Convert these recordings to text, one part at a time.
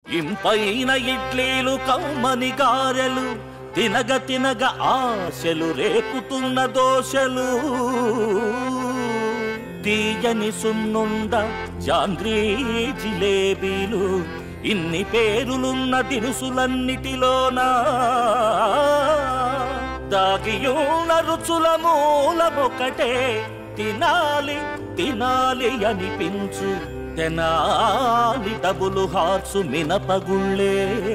ఇంపైన ఇడ్లీలు కమ్మని గారెలు తినగ తినగ ఆశలు రేపుతున్న దోశలు తీయని సున్నుండ జాంగ్రీ జిలేబీలు ఇన్ని పేరులున్న దినుసులన్నిటిలోనా దాగియున్న రుచుల మూలమొకటే తినాలి తినాలి అనిపించు తెనాలి డబులు హార్సు మినపగుళ్ళే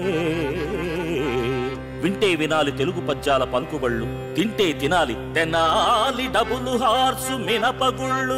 వింటే వినాలి తెలుగు పద్యాల పలుకుబళ్ళు తింటే తినాలి తెనాలి డబులు హార్సు మినపగుళ్ళు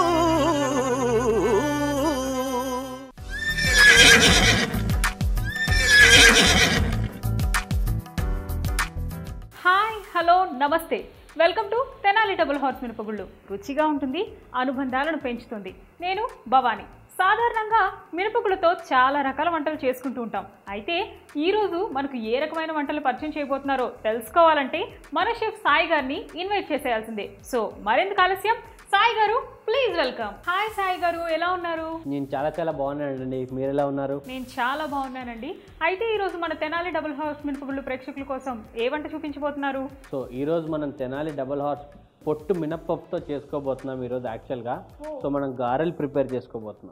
hi hello namaste welcome to Tenali double horse మినపగుళ్ళు రుచిగా ఉంటుంది అనుబంధాలను పెంచుతుంది నేను భవాని సాధారణంగా మినపగుళ్ళతో చాలా రకాల వంటలు చేసుకుంటూ ఉంటాం అయితే ఈరోజు మనకు ఏ రకమైన వంటలు పరిచయం చేయబోతున్నారో తెలుసుకోవాలంటే మన షెఫ్ సాయి గారిని ఇన్వైట్ చేసేయాల్సిందే సో మరెందుకు ఆలస్యం సాయి గారు ప్లీజ్ వెల్కమ్ హాయ్ సాయి గారు ఎలా ఉన్నారు నేను చాలా చాలా బాగున్నానండి మీరు ఎలా ఉన్నారు నేను చాలా బాగున్నానండి అయితే ఈరోజు మన తెనాలి డబుల్ హౌస్ మినపగుళ్ళు ప్రేక్షకుల కోసం ఏ వంట చూపించబోతున్నారు సో ఈరోజు మనం తెనాలి డబుల్ హార్స్ పొట్టు మినప్పప్పుతో చేసుకోబోతున్నాం ఈరోజు యాక్చువల్గా సో మనం గారెలు ప్రిపేర్ చేసుకోబోతున్నాం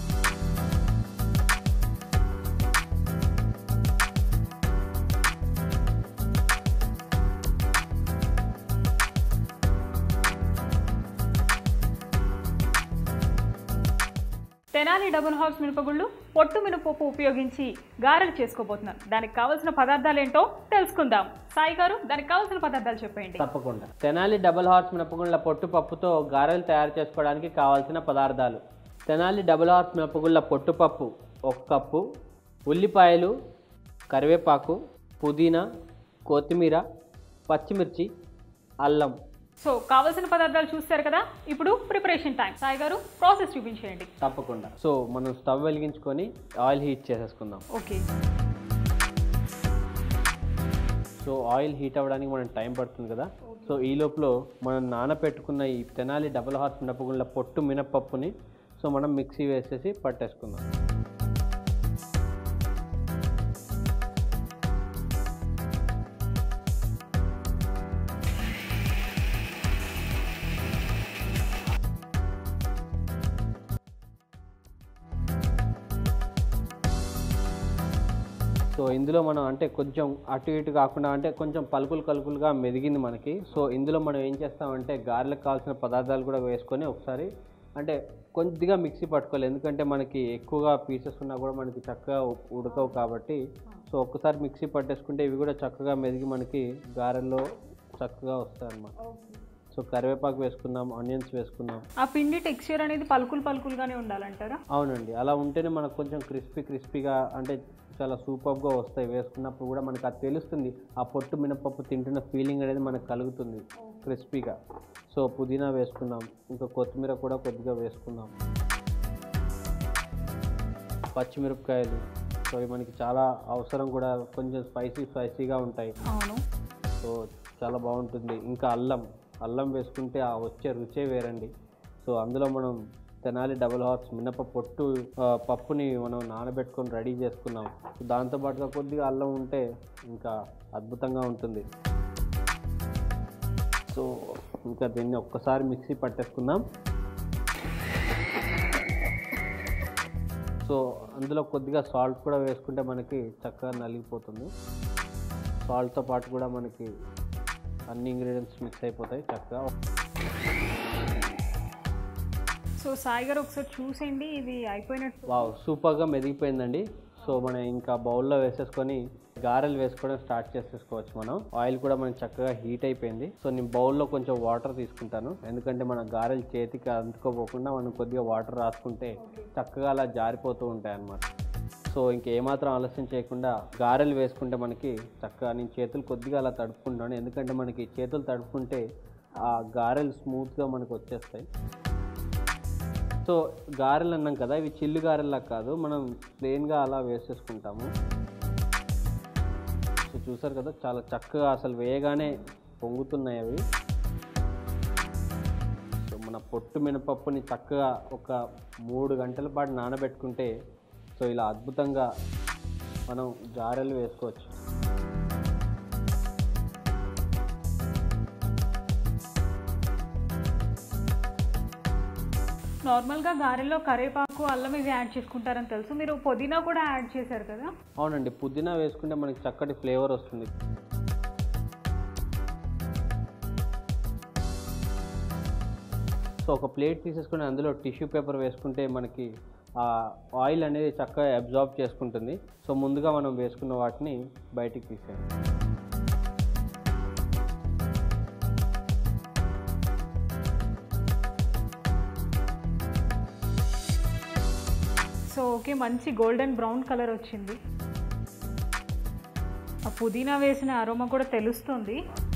తెనాలి డబుల్ హౌస్ మినపగుళ్ళు పొట్టు మినపప్పు ఉపయోగించి గారెలు చేసుకోబోతున్నాం దానికి కావాల్సిన పదార్థాలు ఏంటో తెలుసుకుందాం సాయి గారు దానికి కావాల్సిన పదార్థాలు చెప్పండి తప్పకుండా తెనాలి డబుల్ హార్స్ మినపగుళ్ళ పొట్టు పప్పుతో గారెలు తయారు చేసుకోవడానికి కావాల్సిన పదార్థాలు తెనాలి డబుల్ హార్స్ మినపగుళ్ళ పొట్టుపప్పు ఒక కప్పు ఉల్లిపాయలు కరివేపాకు పుదీనా కొత్తిమీర పచ్చిమిర్చి అల్లం సో కావాల్సిన పదార్థాలు చూస్తారు కదా ఇప్పుడు ప్రిపరేషన్ టైం సాయి గారు ప్రాసెస్ చూపించేయండి తప్పకుండా సో మనం స్టవ్ వెలిగించుకొని ఆయిల్ హీట్ చేసేసుకుందాం ఓకే సో ఆయిల్ హీట్ అవ్వడానికి మనకు టైం పడుతుంది కదా సో ఈ లోపల మనం నానపెట్టుకున్న ఈ తెనాలి డబుల్ హార్స్ మినపగుళ్ళ పొట్టు మినపప్పుని సో మనం మిక్సీ వేసేసి పట్టేసుకుందాం సో ఇందులో మనం అంటే కొంచెం అటు ఇటు కాకుండా అంటే కొంచెం పలుకులు కలుపులుగా మెదిగింది మనకి సో ఇందులో మనం ఏం చేస్తామంటే గారెలకు కావాల్సిన పదార్థాలు కూడా వేసుకొని ఒకసారి అంటే కొద్దిగా మిక్సీ పట్టుకోవాలి ఎందుకంటే మనకి ఎక్కువగా పీసెస్ ఉన్నా కూడా మనకి చక్కగా ఉ- ఉడకవు కాబట్టి సో ఒక్కసారి మిక్సీ పట్టేసుకుంటే ఇవి కూడా చక్కగా మెదిగి మనకి గారెల్లో చక్కగా వస్తాయి అన్నమాట సో కరివేపాకు వేసుకుందాం ఆనియన్స్ వేసుకుందాం ఆ పిండి టెక్స్చర్ అనేది పలుకులు పలుకులుగానే ఉండాలంటారా అవునండి అలా ఉంటేనే మనకు కొంచెం క్రిస్పీ క్రిస్పీగా అంటే చాలా సూపర్గా వస్తాయి వేసుకున్నప్పుడు కూడా మనకు అది తెలుస్తుంది ఆ పొట్టు మినపప్పు తింటున్న ఫీలింగ్ అనేది మనకు కలుగుతుంది క్రిస్పీగా సో పుదీనా వేసుకుందాం ఇంకా కొత్తిమీర కూడా కొద్దిగా వేసుకుందాం పచ్చిమిరపకాయలు సో ఇవి మనకి చాలా అవసరం కూడా కొంచెం స్పైసీ స్పైసీగా ఉంటాయి అవును సో చాలా బాగుంటుంది ఇంకా అల్లం అల్లం వేసుకుంటే ఆ వచ్చే రుచే వేరండి సో అందులో మనం తెనాలి డబుల్ హార్స్ మినప పొట్టు ఆ, పప్పుని మనం నానబెట్టుకొని రెడీ చేసుకున్నాం సో దాంతోపాటుగా కొద్దిగా అల్లం ఉంటే ఇంకా అద్భుతంగా ఉంటుంది సో ఇంకా దీన్ని ఒక్కసారి మిక్సీ పట్టేసుకుందాం సో అందులో కొద్దిగా సాల్ట్ కూడా వేసుకుంటే మనకి చక్కగా నలిగిపోతుంది సాల్ట్తో పాటు కూడా మనకి అన్ని ఇంగ్రీడియంట్స్ మిక్స్ అయిపోతాయి చక్కగా సో సాయి గారు ఒకసారి చూసేయండి ఇది అయిపోయినట్టు వావ్ సూపర్గా మెదిగిపోయిందండి సో మనం ఇంకా బౌల్లో వేసేసుకొని గారెలు వేసుకోవడం స్టార్ట్ చేసేసుకోవచ్చు మనం ఆయిల్ కూడా మనకి చక్కగా హీట్ అయిపోయింది సో నేను బౌల్లో కొంచెం వాటర్ తీసుకుంటాను ఎందుకంటే మన గారెలు చేతికి అందుకోపోకుండా మనం కొద్దిగా వాటర్ రాసుకుంటే చక్కగా అలా జారిపోతూ ఉంటాయి అన్నమాట సో ఇంకేమాత్రం ఆలస్యం చేయకుండా గారెలు వేసుకుంటే మనకి చక్కగా నేను చేతులు కొద్దిగా అలా తడుపుకుంటాను ఎందుకంటే మనకి చేతులు తడుపుకుంటే ఆ గారెలు స్మూత్గా మనకు వచ్చేస్తాయి సో గారెలు అన్నాం కదా ఇవి చిల్లు గారెల్లా కాదు మనం ప్లెయిన్గా అలా వేసేసుకుంటాము సో చూసారు కదా చాలా చక్కగా అసలు వేయగానే పొంగుతున్నాయి అవి సో మన పొట్టు మినపప్పుని చక్కగా ఒక మూడు గంటల పాటు నానబెట్టుకుంటే సో ఇలా అద్భుతంగా మనం గారెలు వేసుకోవచ్చు నార్మల్గా గారెల్లో కరివేపాకు అల్లం ఇవి యాడ్ చేసుకుంటారని తెలుసు మీరు పుదీనా కూడా యాడ్ చేశారు కదా అవునండి పుదీనా వేసుకుంటే మనకి చక్కటి ఫ్లేవర్ వస్తుంది సో ఒక ప్లేట్ తీసేసుకుని అందులో టిష్యూ పేపర్ వేసుకుంటే మనకి ఆ ఆయిల్ అనేది చక్కగా అబ్జార్బ్ చేసుకుంటుంది సో ముందుగా మనం వేసుకున్న వాటిని బయటికి తీసేయాలి సో ఓకే మంచి గోల్డెన్ బ్రౌన్ కలర్ వచ్చింది ఆ పుదీనా వేసిన అరోమా కూడా తెలుస్తుంది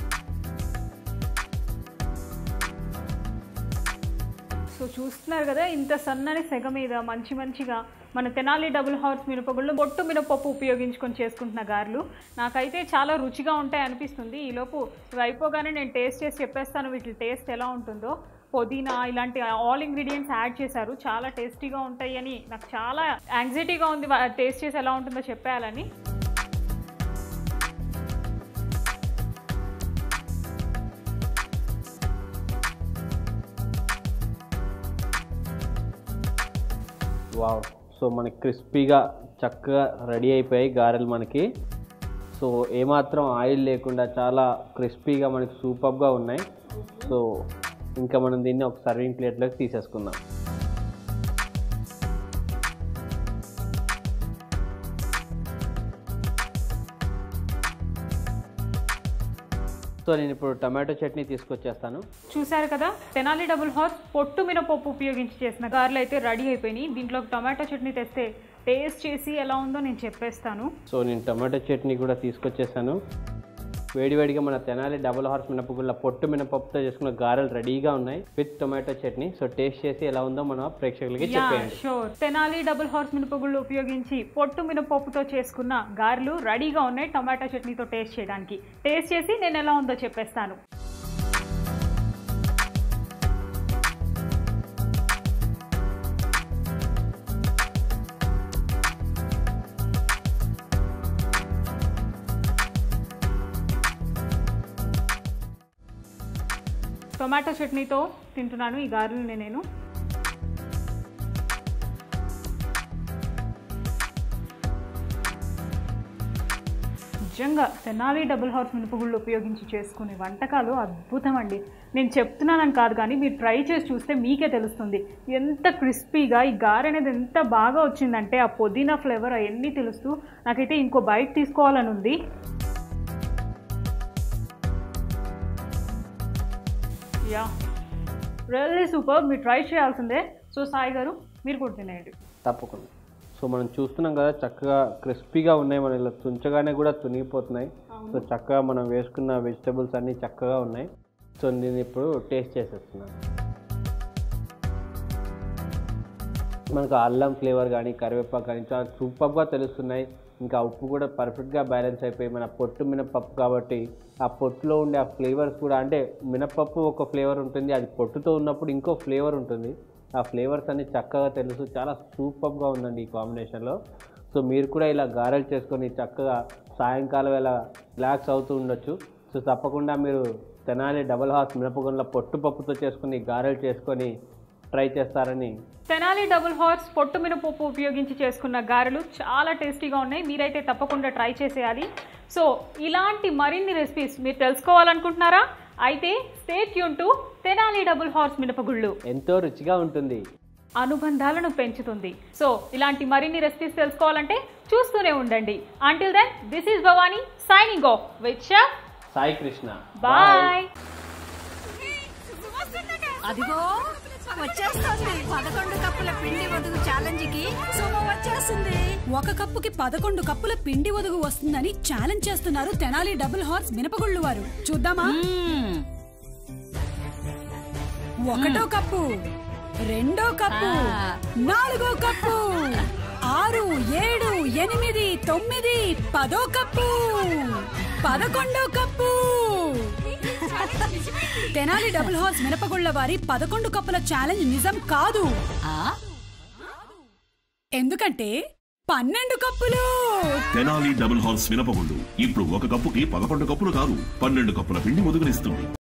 సో చూస్తున్నారు కదా ఇంత సన్నని సెగ మీద మంచి మంచిగా మన తెనాలి డబుల్ హార్స్ మినపగుళ్ళు బొట్టు మినపప్పు ఉపయోగించుకొని చేసుకుంటున్న గారెలు నాకైతే చాలా రుచిగా ఉంటాయి అనిపిస్తుంది ఈలోపు ఇవి అయిపోగానే నేను టేస్ట్ చేసి చెప్పేస్తాను వీటి టేస్ట్ ఎలా ఉంటుందో పుదీనా ఇలాంటి ఆల్ ఇంగ్రీడియంట్స్ యాడ్ చేశారు చాలా టేస్టీగా ఉంటాయి అని నాకు చాలా యాంగ్జైటీగా ఉంది టేస్ట్ చేసి ఎలా ఉంటుందో చెప్పేయాలని వావ్ సో మనకి క్రిస్పీగా చక్కగా రెడీ అయిపోయాయి గారెలు మనకి సో ఏమాత్రం ఆయిల్ లేకుండా చాలా క్రిస్పీగా మనకి సూపర్గా ఉన్నాయి సో ఇంకా మనం దీన్ని ఒక సర్వింగ్ ప్లేట్లోకి తీసేసుకుందాం సో నేను ఇప్పుడు టమాటో చట్నీ తీసుకొచ్చేస్తాను చూశారు కదా తెనాలి డబుల్ హార్స్ పొట్టు మినపప్పు ఉపయోగించి చేసిన గారెలు అయితే రెడీ అయిపోయినాయి దీంట్లో టమాటో చట్నీ తెస్తే టేస్ట్ చేసి ఎలా ఉందో నేను చెప్పేస్తాను సో నేను టమాటో చట్నీ కూడా తీసుకొచ్చేసాను వేడివేడిగా మన తెనాలి డబుల్ హార్స్ మినపగుళ్ళ పొట్టు మినపప్పుతో చేసుకున్న గారెలు రెడీగా ఉన్నాయి with tomato chutney so taste చేసి ఎలా ఉందో మన ప్రేక్షకులకి యా చెప్పేయండి షూర్ తెనాలి డబుల్ హార్స్ మినపగుళ్ళు ఉపయోగించి పొట్టు మినపప్పుతో చేసుకున్న గారెలు రెడీగా ఉన్నాయి టమాటో చట్నీతో టేస్ట్ చేయడానికి టేస్ట్ చేసి నేను ఎలా ఉందో చెప్పేస్తాను టొమాటో చట్నీతో తింటున్నాను ఈ గారెలు నేను నిజంగా తెనాలి డబుల్ హార్స్ మినపగుళ్ళు ఉపయోగించి చేసుకునే వంటకాలు అద్భుతం అండి నేను చెప్తున్నానని కాదు కానీ మీరు ట్రై చేసి చూస్తే మీకే తెలుస్తుంది ఎంత క్రిస్పీగా ఈ గారె అనేది ఎంత బాగా వచ్చిందంటే ఆ పుదీనా ఫ్లేవర్ అవన్నీ తెలుస్తూ నాకైతే ఇంకో బైట్ తీసుకోవాలని ఉంది యా రియల్లీ సూపర్ మీరు ట్రై చేయాల్సిందే సో సాయి గారు మీరు కూడా తినేయండి తప్పకుండా సో మనం చూస్తున్నాం కదా చక్కగా క్రిస్పీగా ఉన్నాయి మన ఇలా తుంచగానే కూడా తునిగిపోతున్నాయి సో చక్కగా మనం వేసుకున్న వెజిటబుల్స్ అన్నీ చక్కగా ఉన్నాయి సో నేను ఇప్పుడు టేస్ట్ చేసేస్తున్నాను మనకు అల్లం ఫ్లేవర్ కానీ కరివేపాకు కానీ చాలా సూపర్గా తెలుస్తున్నాయి ఇంకా ఉప్పు కూడా పర్ఫెక్ట్గా బ్యాలెన్స్ అయిపోయి మన పొట్టు మినపప్పు కాబట్టి ఆ పొట్టులో ఉండే ఆ ఫ్లేవర్స్ కూడా అంటే మినపప్పు ఒక ఫ్లేవర్ ఉంటుంది అది పొట్టుతో ఉన్నప్పుడు ఇంకో ఫ్లేవర్ ఉంటుంది ఆ ఫ్లేవర్స్ అన్ని చక్కగా తెలుసు చాలా సూపర్గా ఉందండి ఈ కాంబినేషన్లో సో మీరు కూడా ఇలా గారెలు చేసుకొని చక్కగా సాయంకాలం వేళ రిలాక్స్ అవుతూ ఉండొచ్చు సో తప్పకుండా మీరు తెనాలి డబల్ హార్స్ మినపగుండ్ల పొట్టుపప్పుతో చేసుకుని గారెలు చేసుకొని ట్రై చేస్తారని తెనాలి డబుల్ హార్స్ పొట్టు మినపప్పు ఉపయోగించి చేసుకున్న గారెలు చాలా టేస్టీగా ఉన్నాయి మీరైతే తప్పకుండా ట్రై చేసేయాలి సో ఇలాంటి మరిన్ని రెసిపీస్ మీరు తెలుసుకోవాలనుకుంటున్నారా అయితే స్టేట్ యూన్ టు తెనాలి డబుల్ హార్స్ మినపగుళ్ళు ఎంతో రుచిగా ఉంటుంది అనుబంధాలను పెంచుతుంది సో ఇలాంటి మరిన్ని రెసిపీస్ తెలుసుకోవాలంటే చూస్తూనే ఉండండి until then this is Bhavani signing off with chef Sai Krishna bye అదిగో వచ్చేస్తుంది పదకొండు కప్పుల పిండి వదుగు ఛాలెంజ్ కి సుమ వచ్చేస్తుంది ఒక కప్పుకి పదకొండు కప్పుల పిండి వదుగు వస్తుందని ఛాలెంజ్ చేస్తున్నారు తెనాలి డబుల్ హార్స్ మినపగుళ్ళు వారు చూద్దామా ఒకటో కప్పు రెండో కప్పు నాలుగో కప్పు ఆరు ఏడు ఎనిమిది తొమ్మిది పదో కప్పు పదకొండో కప్పు తెనాలి డబుల్ హార్స్ మినపగుళ్ళ వారి పదకొండు కప్పుల ఛాలెంజ్ నిజం కాదు ఎందుకంటే పన్నెండు కప్పులు తెనాలి డబుల్ హార్స్ మినపగుళ్ళు ఇప్పుడు ఒక కప్పుకి పదకొండు కప్పులు కాదు పన్నెండు కప్పుల పిండి వదుగునిస్తుంది